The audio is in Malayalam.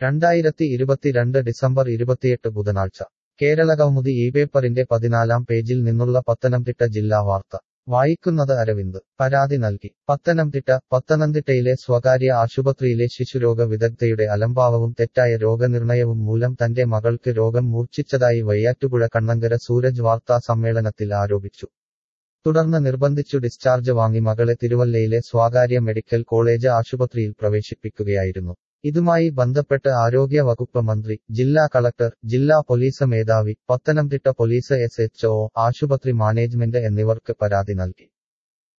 രണ്ടായിരത്തി ഇരുപത്തിരണ്ട് ഡിസംബർ ഇരുപത്തിയെട്ട് ബുധനാഴ്ച കേരളകൗമുദി ഈ പേപ്പറിന്റെ പതിനാലാം പേജിൽ നിന്നുള്ള പത്തനംതിട്ട ജില്ലാ വാർത്ത വായിക്കുന്നത് അരവിന്ദ് പരാതി നൽകി പത്തനംതിട്ട പത്തനംതിട്ടയിലെ സ്വകാര്യ ആശുപത്രിയിലെ ശിശുരോഗ വിദഗ്ധയുടെ അലംഭാവവും തെറ്റായ രോഗനിർണയവും മൂലം തന്റെ മകൾക്ക് രോഗം മൂർച്ഛിച്ചതായി വയ്യാറ്റുപുഴ കണ്ണങ്കര സൂരജ് വാർത്താ സമ്മേളനത്തിൽ ആരോപിച്ചു തുടർന്ന് നിർബന്ധിച്ചു ഡിസ്ചാർജ് വാങ്ങി മകളെ തിരുവല്ലയിലെ സ്വകാര്യ മെഡിക്കൽ കോളേജ് ആശുപത്രിയിൽ പ്രവേശിപ്പിക്കുകയായിരുന്നു ഇതുമായി ബന്ധപ്പെട്ട് ആരോഗ്യ വകുപ്പ് മന്ത്രി ജില്ലാ കളക്ടർ ജില്ലാ പോലീസ് മേധാവി Pathanamthitta police S H O ആശുപത്രി മാനേജ്മെന്റ് എന്നിവർക്ക് പരാതി നൽകി